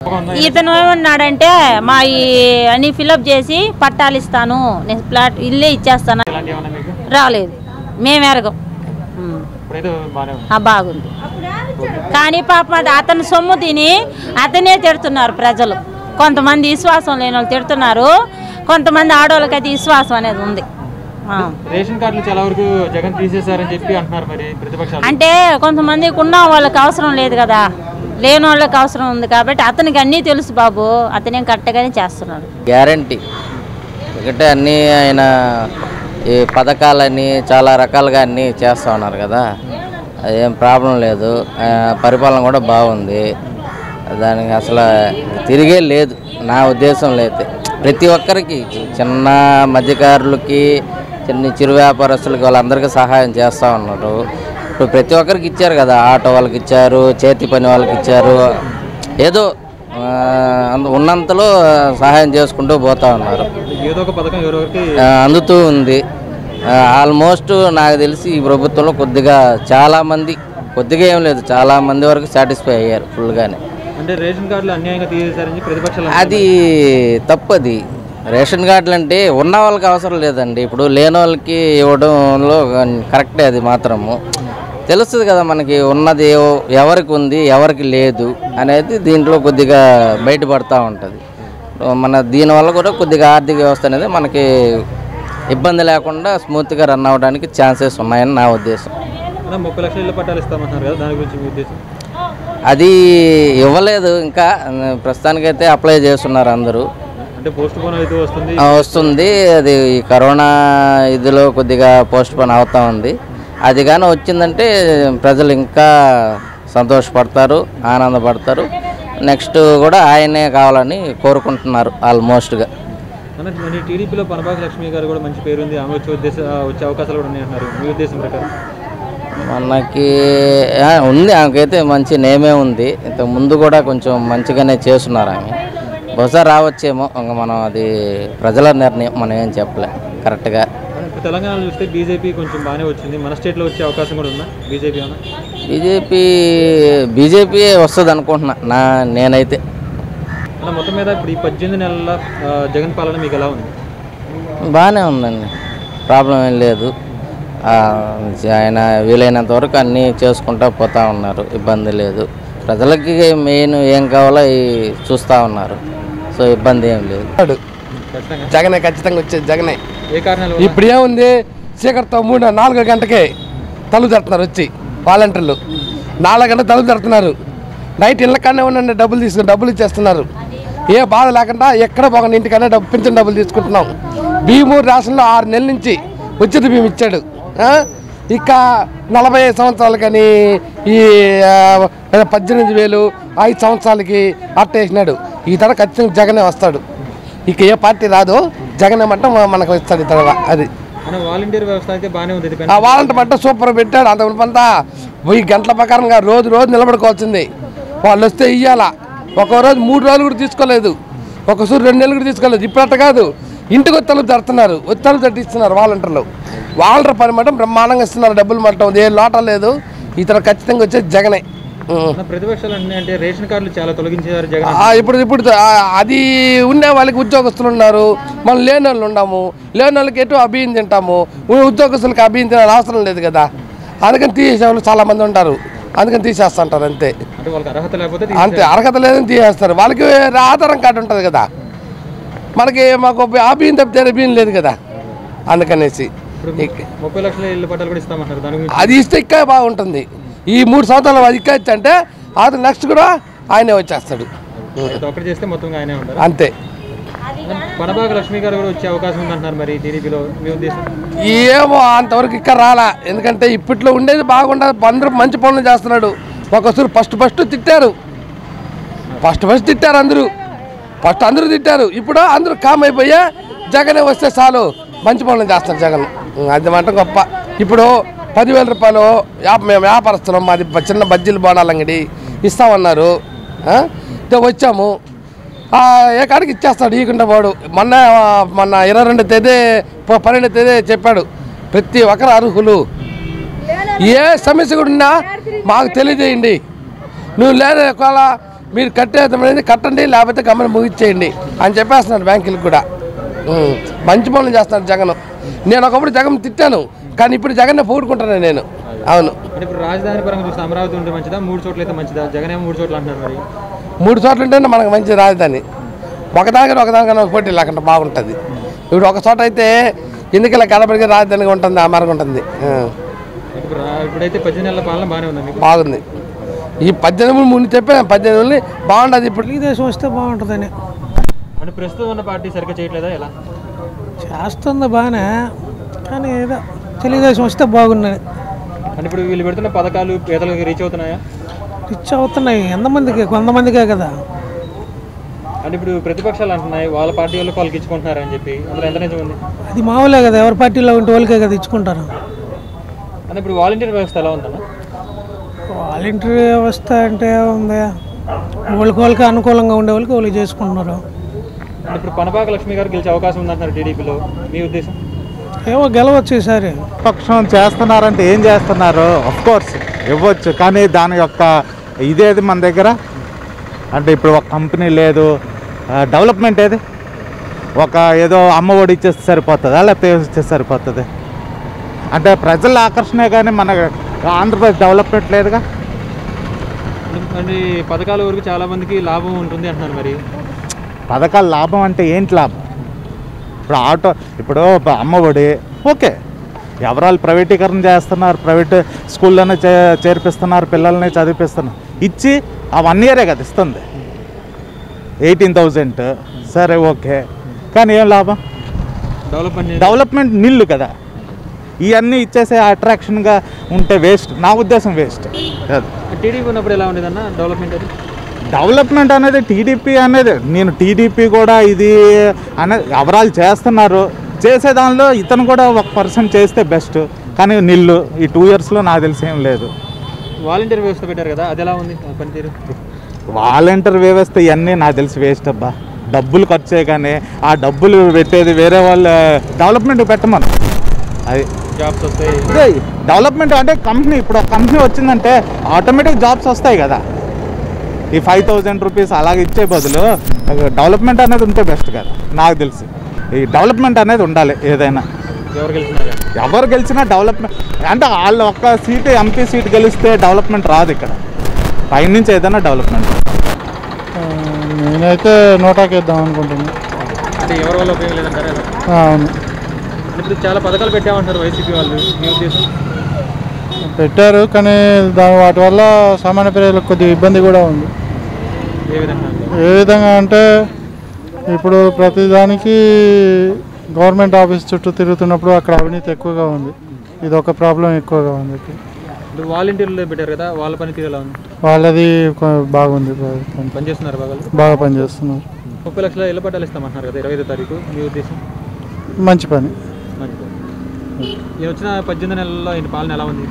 ఇతను ఏమన్నాడంటే మా ఈ అన్ని ఫిలప్ చేసి పట్టాలు ఇస్తాను నేను ప్లాట్ ఇల్లే ఇచ్చేస్తాను ఇలాంటి ఏమన్నా మీకు రాలేదు మేము ఎరగం ఉమ్. ఇప్పుడైతే బాగానే ఉంది ఆ బాగుంది కానీ పాప అతను సొమ్ము తిని అతనే తిడుతున్నారు ప్రజలు కొంతమంది విశ్వాసం లేని వాళ్ళు తిడుతున్నారు కొంతమంది ఆడవాళ్ళకి అయితే విశ్వాసం అనేది ఉంది ఆ. రేషన్ కార్డులు చాలా వరకు జగన్ తీసేశారని చెప్పి అంటున్నారు మరి ప్రతిపక్షాలు అంటే కొంతమందికి ఉన్న వాళ్ళకి అవసరం లేదు కదా లేని వాళ్ళకి అవసరం ఉంది కాబట్టి అతనికి అన్నీ తెలుసు బాబు అతనేం కరెక్ట్గానే చేస్తున్నాడు గ్యారంటీ ఎందుకంటే అన్నీ ఆయన ఈ పథకాలన్నీ చాలా రకాలుగా అన్నీ చేస్తూ ఉన్నారు కదా అదేం ప్రాబ్లం లేదు ఆ, పరిపాలన కూడా బాగుంది దానికి అసలు తిరిగే లేదు నా ఉద్దేశంలో అయితే ప్రతి ఒక్కరికి చిన్న మధ్యకారులకి చిన్న చిరు వ్యాపారస్తులకి వాళ్ళందరికీ సహాయం చేస్తూ ఉన్నారు ఇప్పుడు ప్రతి ఒక్కరికి ఇచ్చారు కదా ఆటో వాళ్ళకి ఇచ్చారు చేతి పని వాళ్ళకి ఇచ్చారు ఏదో ఆ, అంద- ఉన్నంతలో సహాయం చేసుకుంటూ పోతా ఉన్నారు ఏదో ఒక పథకం ఎవరెవరికి ఆ, అందుతూ ఉంది ఆల్మోస్ట్ నాకు తెలిసి ఈ ప్రభుత్వంలో కొద్దిగా చాలామంది కొద్దిగా ఏం లేదు చాలా మంది వరకు సాటిస్ఫై అయ్యారు ఫుల్గానే అంటే రేషన్ కార్డులు అన్యాయంగా తీసేశారని చెప్పి ప్రతిపక్షాలు అది తప్పది రేషన్ కార్డులు అంటే ఉన్న వాళ్ళకి అవసరం లేదండి ఇప్పుడు లేని వాళ్ళకి ఇవ్వడంలో కరెక్టే అది మాత్రము తెలుస్తుంది కదా మనకి ఉన్నది ఎవ- ఎవరికి ఉంది ఎవరికి లేదు అనేది దీంట్లో కొద్దిగా బయటపడతా ఉంటుంది మన దీనివల్ల కూడా కొద్దిగా ఆర్థిక వ్యవస్థ అనేది మనకి ఇబ్బంది లేకుండా స్మూత్గా రన్ అవ్వడానికి ఛాన్సెస్ ఉన్నాయని నా ఉద్దేశం అన్న ముప్పై లక్షల ఇళ్ళ పట్టాలు ఇస్తామంటున్నారు కదా దాని గురించి మీ ఉద్దేశం అది ఇవ్వలేదు ఇంకా ప్రస్తుతానికైతే అప్లై చేస్తున్నారు అందరూ అంటే పోస్ట్ పోన్ అయితే వస్తుంది ఆ, వస్తుంది అది ఈ కరోనా ఇదిలో కొద్దిగా పోస్ట్ పోన్ అవుతా ఉంది అది కానీ వచ్చిందంటే ప్రజలు ఇంకా సంతోషపడతారు ఆనందపడతారు నెక్స్ట్ కూడా ఆయనే కావాలని కోరుకుంటున్నారు ఆల్మోస్ట్గా అన్న మరి టీడీపీలో పనబాక లక్ష్మి గారు కూడా మంచి పేరు ఉంది ఆమె వచ్చే ఉద్దేశ వచ్చే అవకాశాలు కూడా ఉన్నాయి అంటున్నారు మీ ఉద్దేశం ప్రకారం మనకి ఆ, ఉంది ఆమెకైతే మంచి నేమే ఉంది ఇంతకు ముందు కూడా కొంచెం మంచిగానే చేస్తున్నారు ఆమె బహుశా రావచ్చేమో ఇంకా మనం అది ప్రజల నిర్ణయం మనం ఏం చెప్పలేం కరెక్ట్గా ఇప్పుడు తెలంగాణలో చూస్తే బీజేపీ కొంచెం బాగానే వచ్చింది మన స్టేట్లో వచ్చే అవకాశం కూడా ఉందా బీజేపీ అన్న బీజేపీ బీజేపీ వస్తుంది అనుకుంటున్నా నా నేనైతే అన్న మొత్తం మీద ఇప్పుడు ఈ పద్దెనిమిది నెలల ఆ, జగన్ పాలన మీకు ఎలా ఉంది బాగానే ఉందండి ప్రాబ్లం ఏం లేదు ఆ, ఆయన వీలైనంత వరకు అన్నీ చేసుకుంటా పోతా ఉన్నారు ఇబ్బంది లేదు ప్రజలకి మెయిన్ ఏం కావాలో అవి చూస్తూ ఉన్నారు సో ఇబ్బంది ఏం లేదు ఖచ్చితంగా జగనే ఖచ్చితంగా వచ్చేది జగనే ఏ కారణాల వల్ల? ఇప్పుడు ఏముంది చీకటితో మూడు నాలుగో గంటకే తలుపు తెరుతున్నారు వచ్చి వాలంటీర్లు నాలుగు గంటలు తలుపు తెరుతున్నారు నైట్ ఇళ్ళకన్నా ఉండండి డబ్బులు తీసుకుని డబ్బులు ఇచ్చేస్తున్నారు ఏ బాధ లేకుండా ఎక్కడ పోకుండా ఇంటికన్నా డబ్బు పింఛన్ డబ్బులు తీసుకుంటున్నాం భీము రేషన్లో ఆరు నెలల నుంచి ఉచిత భీము ఇచ్చాడు ఆ? ఇక నలభై ఐదు సంవత్సరాలు కానీ ఈ ఆ, పద్దెనిమిది వేలు ఐదు సంవత్సరాలకి అట్ట వేసినాడు ఈ తర ఖచ్చితంగా జగనే వస్తాడు ఇక ఏ పార్టీ రాదు జగన్ ఏమంటే మనకు ఇస్తాడు ఈ తర్వాత అది అన్న వాలంటీర్ వ్యవస్థ అయితే బాగానే ఉంది ఇది ఆ వాలంటీ పంట సూపర్ పెట్టాడు అంత పంత వెయ్యి గంటల ప్రకారంగా రోజు రోజు నిలబడుకోవాల్సింది వాళ్ళు వస్తే ఇయ్యాలా ఒక రోజు మూడు రోజులు కూడా తీసుకోలేదు ఒకసారి రెండు నెలలు కూడా తీసుకోలేదు ఇప్పుడు అట్ట కాదు ఇంటికి వచ్చి తలుపు తడుతున్నారు వచ్చి తలుపు తట్టిస్తున్నారు వాలంటీర్లు వాలంటీర్ పని మటం బ్రహ్మాండంగా ఇస్తున్నారు డబ్బులు మట్టం ఏ లోట లేదు ఇతర ఖచ్చితంగా వచ్చేది జగనే ఉం. అన్న ప్రతిపక్షాలు అన్నీ అంటే రేషన్ కార్డులు చాలా తొలగించారు జగన్ ఆ, ఇప్పుడు ఇప్పుడు ఆ, అది ఉండే వాళ్ళకి ఉద్యోగస్తులు ఉన్నారు మనం లేని వాళ్ళు ఉన్నాము లేని వాళ్ళకి ఎటు అభియం తింటాము ఉ- ఉద్యోగస్తులకి అభియం తినాలి అవసరం లేదు కదా అందుకని తీసేసే వాళ్ళు చాలా మంది ఉంటారు అందుకని తీసేస్తుంటారు అంతే అంటే వాళ్ళకి అర్హత లేకపోతే అంతే అర్హత లేదని తీసేస్తారు వాళ్ళకి ఆధారం కార్డు ఉంటుంది కదా మనకి మాకు అభియం తప్పితే అభియం లేదు కదా అందుకనేసి ఇక- ముప్పై లక్షల ఇల్లు పట్టాలు కూడా ఇస్తామంటారు దాని గురించి అది ఇస్తే ఇంకా బాగుంటుంది ఈ మూడు సంవత్సరాలు అది ఇంకా ఇచ్చంటే అది నెక్స్ట్ కూడా ఆయనే వచ్చేస్తాడు ప్రతి ఒక్కటి చేస్తే మొత్తం ఆయనే ఉంటారు అంతే పనబాక లక్ష్మి గారు కూడా వచ్చే అవకాశం ఉందంటున్నారు మరి టీడీపీలో మీ ఉద్దేశం ఏమో అంతవరకు ఇక్కడ రాలా ఎందుకంటే ఇప్పట్లో ఉండేది బాగుండదు అందరూ మంచి పనులు చేస్తున్నాడు ఒకసారి ఫస్ట్ ఫస్ట్ తిట్టారు ఫస్ట్ ఫస్ట్ తిట్టారు అందరూ ఫస్ట్ అందరూ తిట్టారు ఇప్పుడు అందరూ కామ్ అయిపోయా జగనే వస్తే చాలు మంచి పనులు చేస్తారు జగన్ ఉం, అది మాట గొప్ప ఇప్పుడు పదివేల రూపాయలు వ్యాప మేము వ్యాపారస్తున్నాం మాది బ- చిన్న బజ్జీలు బోనాల అంగడి ఇస్తామన్నారు ఆ? ఇదో వచ్చాము ఆ, ఏ కాడికి ఇచ్చేస్తాడు ఈకుండా వాడు మొన్న మొన్న ఇరవై రెండు తేదీ ప- పన్నెండు తేదీ చెప్పాడు ప్రతి ఒక్కరు అర్హులు ఏ సమస్య కూడా ఉన్నా మాకు తెలియజేయండి నువ్వు లేదు ఒకవేళ మీరు కట్టేది కట్టండి లేకపోతే గమని ముగిచ్చేయండి అని చెప్పేస్తున్నారు బ్యాంకులకు కూడా ఉం. మంచి పనులు చేస్తున్నారు జగన్ నేను ఒకప్పుడు జగన్ తిట్టాను కానీ ఇప్పుడు జగన్నే పోగొట్టుకుంటాను నేను అవును అంటే ఇప్పుడు రాజధాని పరంగా చూస్తే అమరావతి ఉంటే మంచిదా మూడు చోట్ల అయితే మంచిదా జగన్ ఏమో మూడు చోట్ల అంటున్నారు మరి మూడు చోట్ల ఉంటేనే మనకు మంచి రాజధాని ఒకదానికన్నా ఒకదానికన్నా ఒక పోటీ లేకుండా బాగుంటుంది ఇప్పుడు ఒక చోట అయితే ఎన్నికల కలబడిగా రాజధానిగా ఉంటుంది అమరంగా ఉంటుంది ఆ, ఇప్పుడు రా- ఇప్పుడైతే పద్దెనిమిది నెలల పాలన బాగానే ఉంది మీకు బాగుంది ఈ పద్దెనిమిది ముందు చెప్పాను పద్దెనిమిది బాగుండదు ఇప్పుడు తెలుగుదేశం వస్తే బాగుంటుందని అంటే ప్రస్తుతం ఉన్న పార్టీ సరిగ్గా చేయట్లేదా ఎలా చేస్తుంది బాగానే కానీ ఏదో తెలుగుదేశం వస్తే బాగుందని అంటే ఇప్పుడు వీళ్ళు పెడుతున్న పథకాలు పేదలకు రీచ్ అవుతున్నాయా రిచ్ అవుతున్నాయి ఎంతమందికి కొంతమందికే కదా అంటే ఇప్పుడు ప్రతిపక్షాలు అంటున్నాయి వాళ్ళ పార్టీ వాళ్ళు వాళ్ళకి ఇచ్చుకుంటున్నారు అని చెప్పి అందులో ఎంత నిజం ఉంది అది మామూలే కదా ఎవరి పార్టీలో ఉంటే వాళ్ళకే కదా ఇచ్చుకుంటారు అంటే ఇప్పుడు వాలంటీర్ వ్యవస్థ ఎలా ఉందన్న వాలంటీర్ వ్యవస్థ అంటే ఉంది వాళ్ళకి వాళ్ళకి అనుకూలంగా ఉండే వాళ్ళకి వాళ్ళు చేసుకుంటున్నారు అంటే ఇప్పుడు పనపాక లక్ష్మి గారు గెలిచే అవకాశం ఉందంటున్నారు టీడీపీలో మీ ఉద్దేశం ఏమో గెలవచ్చు ఈసారి పక్షం చేస్తున్నారంటే ఏం చేస్తున్నారు అఫ్ కోర్స్ ఇవ్వచ్చు కానీ దాని యొక్క ఇదేది మన దగ్గర అంటే ఇప్పుడు ఒక కంపెనీ లేదు డెవలప్మెంట్ ఏది ఒక ఏదో అమ్మ ఒడి ఇచ్చేస్తే సరిపోతుందా లేకపోతే ఇస్తే సరిపోతుంది అంటే ప్రజల ఆకర్షణే కానీ మన ఆంధ్రప్రదేశ్ డెవలప్మెంట్ లేదుగా అంటే ఈ పథకాల వరకు చాలా మందికి లాభం ఉంటుంది అంటున్నారు మరి పథకాల లాభం అంటే ఏంటి లాభం ఇప్పుడు ఆటో ఇప్పుడు అమ్మ ఒడి ఓకే ఎవరాలు ప్రైవేటీకరణ చేస్తున్నారు ప్రైవేట్ స్కూల్లోనే చే చేర్పిస్తున్నారు పిల్లల్ని చదివిపిస్తున్నారు ఇచ్చి ఆ వన్ ఇయరే కదా ఇస్తుంది ఎయిటీన్ థౌజండ్ సరే ఓకే కానీ ఏం లాభం డెవలప్మెంట్ డెవలప్మెంట్ నిల్లు కదా ఇవన్నీ ఇచ్చేసే అట్రాక్షన్గా ఉంటే వేస్ట్ నా ఉద్దేశం వేస్ట్ అది టీడీపీ ఉన్నప్పుడు ఎలా ఉండేదన్న డెవలప్మెంట్ అది డెవలప్మెంట్ అనేది టీడీపీ అనేది నేను టీడీపీ కూడా ఇది అనేది ఎవరాలు చేస్తున్నారు చేసే దానిలో ఇతను కూడా ఒక పర్సన్ చేస్తే బెస్ట్ కానీ నిల్లు ఈ టూ ఇయర్స్లో నాకు తెలిసి ఏం లేదు వాలంటీర్ వ్యవస్థ పెట్టారు కదా అది ఎలా ఉంది ఆ పనితీరు వాలంటీర్ వ్యవస్థ ఇవన్నీ నాకు తెలిసి వేస్ట్ అబ్బా డబ్బులు ఖర్చే కానీ ఆ డబ్బులు పెట్టేది వేరే వాళ్ళ డెవలప్మెంట్ పెట్టమను అది జాబ్స్ వస్తాయి ఇదే డెవలప్మెంట్ అంటే కంపెనీ ఇప్పుడు ఒక కంపెనీ వచ్చిందంటే ఆటోమేటిక్ జాబ్స్ వస్తాయి కదా ఈ ఫైవ్ థౌజండ్ రూపీస్ అలాగే ఇచ్చే బదులు డెవలప్మెంట్ అనేది ఉంటే బెస్ట్ కదా నాకు తెలిసి ఈ డెవలప్మెంట్ అనేది ఉండాలి ఏదైనా ఎవరు గెలుస్తున్నారు ఎవరు గెలిచినా డెవలప్మెంట్ అంటే వాళ్ళు ఒక్క సీటు ఎంపీ సీట్ గెలిస్తే డెవలప్మెంట్ రాదు ఇక్కడ పైనుంచి ఏదైనా డెవలప్మెంట్ నేనైతే నోటాకి వేద్దాం అనుకుంటున్నాను అంటే ఎవరి వల్ల ఉపయోగం లేదంటారా ఎలా? అవును ఇప్పుడు చాలా పథకాలు పెట్టామంటారు వైసీపీ వాళ్ళు మీ ఉద్దేశం పెట్టారు కానీ దాని వాటి వల్ల సామాన్య ప్రజలకు కొద్దిగా ఇబ్బంది కూడా ఉంది ఏ విధంగా ఏ విధంగా అంటే ఇప్పుడు ప్రతిదానికి గవర్నమెంట్ ఆఫీస్ చుట్టూ తిరుగుతున్నప్పుడు అక్కడ అవినీతి ఎక్కువగా ఉంది ఇది ఒక ప్రాబ్లం ఎక్కువగా ఉంది ఇక్కడ. ఇప్పుడు వాలంటీర్లు పెట్టారు కదా వాళ్ళ పనితీరు ఎలా ఉంది వాళ్ళది కొ- బాగుంది ప్రభుత్వం పనిచేస్తున్నారు బాగా బాగా పనిచేస్తున్నారు ముప్పై లక్షల ఇళ్ళ పట్టాలు ఇస్తామంటున్నారు కదా ఇరవై ఐదో తారీఖు మీ ఉద్దేశం మంచి పని మంచిది ఈయన వచ్చిన పద్దెనిమిది నెలల్లో ఈయన పాలన ఎలా ఉంది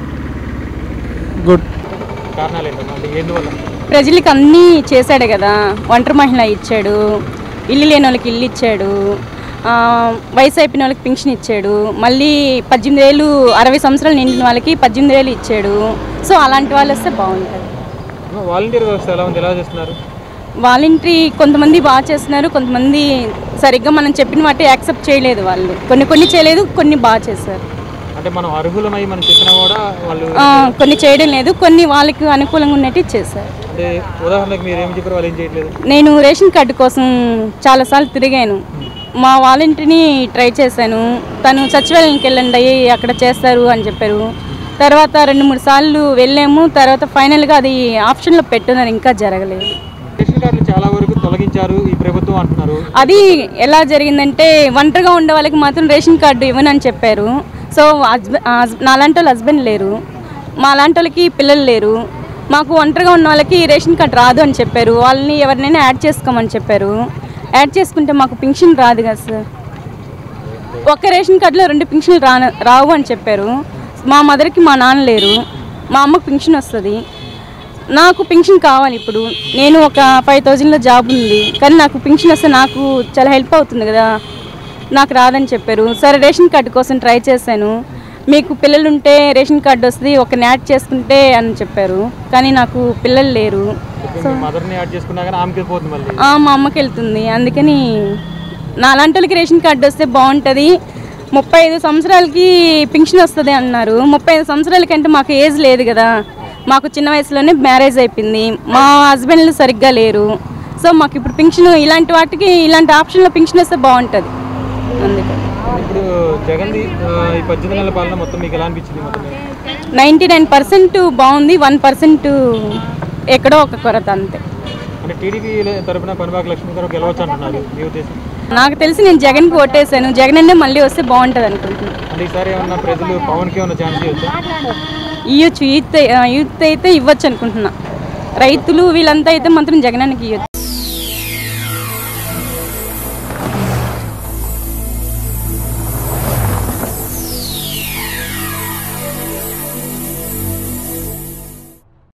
గుడ్ కారణాలు ఏంటన్నా అంటే ఎందువల్ల ప్రజలకు అన్నీ చేశాడు కదా ఒంటరి మహిళ ఇచ్చాడు ఇల్లు లేని వాళ్ళకి ఇల్లు ఇచ్చాడు ఆ, వయసు అయిపోయిన వాళ్ళకి పింఛన్ ఇచ్చాడు మళ్ళీ పద్దెనిమిది ఏళ్ళు అరవై సంవత్సరాలు నిండిన వాళ్ళకి పద్దెనిమిది ఏళ్ళు ఇచ్చాడు సో అలాంటి వాళ్ళు వస్తే బాగుంటుంది వాలంటీర్ వ్యవస్థ ఎలా ఉంది ఎలా చేస్తున్నారు వాలంటరీ కొంతమంది బాగా చేస్తున్నారు కొంతమంది సరిగ్గా మనం చెప్పిన వాటి యాక్సెప్ట్ చేయలేదు వాళ్ళు కొన్ని కొన్ని చేయలేదు కొన్ని బాగా చేశారు అంటే మనం అర్హులమై మనం చెప్పినా కూడా వాళ్ళు ఆ, కొన్ని చేయడం లేదు కొన్ని వాళ్ళకి అనుకూలంగా ఉన్నట్టు చేశారు అంటే ఉదాహరణకు మీరు ఏం చెప్పారు వాళ్ళు ఏం చేయట్లేదు నేను రేషన్ కార్డు కోసం చాలాసార్లు తిరిగాను మా వాలంటీర్ని ట్రై చేశాను తను సచివాలయానికి వెళ్ళండి అక్కడ చేస్తారు అని చెప్పారు తర్వాత రెండు మూడు సార్లు వెళ్ళాము తర్వాత ఫైనల్గా అది ఆప్షన్లో పెట్టున్నారు ఇంకా జరగలేదు రేషన్ కార్డులు చాలా వరకు తొలగించారు ఈ ప్రభుత్వం అంటున్నారు అది ఎలా జరిగిందంటే ఒంటరిగా ఉండే వాళ్ళకి మాత్రం రేషన్ కార్డు ఇవ్వనని చెప్పారు సో హస్బెండ్ నాలాంటి వాళ్ళు హస్బెండ్ లేరు మా లాంటి వాళ్ళకి పిల్లలు లేరు మాకు ఒంటరిగా ఉన్న వాళ్ళకి రేషన్ కార్డు రాదు అని చెప్పారు వాళ్ళని ఎవరినైనా యాడ్ చేసుకోమని చెప్పారు యాడ్ చేసుకుంటే మాకు పింఛన్ రాదు కదా సార్ ఒక్క రేషన్ కార్డులో రెండు పింఛన్లు రా రావు అని చెప్పారు మా మదర్కి మా నాన్న లేరు మా అమ్మకు పింఛన్ వస్తుంది నాకు పింఛన్ కావాలి ఇప్పుడు నేను ఒక ఫైవ్ థౌజండ్లో జాబ్ ఉంది కానీ నాకు పింఛన్ వస్తే నాకు చాలా హెల్ప్ అవుతుంది కదా నాకు రాదని చెప్పారు సరే రేషన్ కార్డు కోసం ట్రై చేశాను మీకు పిల్లలు ఉంటే రేషన్ కార్డు వస్తుంది ఒక యాడ్ చేసుకుంటే అని చెప్పారు కానీ నాకు పిల్లలు లేరు ఇప్పుడు మీ మదర్ని యాడ్ చేసుకున్నా కానీ ఆమెకి పోతుంది మళ్ళీ ఆ, మా అమ్మకి వెళ్తుంది అందుకని నా అలాంటి వాళ్ళకి రేషన్ కార్డు వస్తే బాగుంటుంది ముప్పై ఐదు సంవత్సరాలకి పింఛన్ వస్తుంది అన్నారు ముప్పై ఐదు సంవత్సరాలకి అంటే మాకు ఏజ్ లేదు కదా మాకు చిన్న వయసులోనే మ్యారేజ్ అయిపోయింది మా హస్బెండ్లు సరిగ్గా లేరు సో మాకు ఇప్పుడు పింఛన్ ఇలాంటి వాటికి ఇలాంటి ఆప్షన్లో పింఛన్ వస్తే బాగుంటుంది అందుకని ఇప్పుడు జగన్ది ఆ, ఈ పద్దెనిమిది నెలల పాలన మొత్తం మీకు ఎలా అనిపించింది మొత్తం మీద? నైంటీ నైన్ పర్సెంట్ బాగుంది వన్ పర్సెంట్ ఎక్కడో ఒక కొరత అంతే అంటే టీడీపీ తరపున పనిబాక లక్ష్మి గారు గెలవచ్చు అంటున్నారు మీ ఉద్దేశం నాకు తెలిసి నేను జగన్కి ఓటేసాను జగన్ అన్నే మళ్ళీ వస్తే బాగుంటుంది అనుకుంటున్నాను అంటే ఈసారి ఏమన్నా ప్రజలు పవన్కి ఏమన్నా ఛాన్స్ ఇవ్వచ్చా ఇవ్వచ్చు యూత్ యూత్ అయితే ఇవ్వచ్చు అనుకుంటున్నా రైతులు వీళ్ళంతా అయితే మాత్రం జగనానికి ఇవ్వచ్చు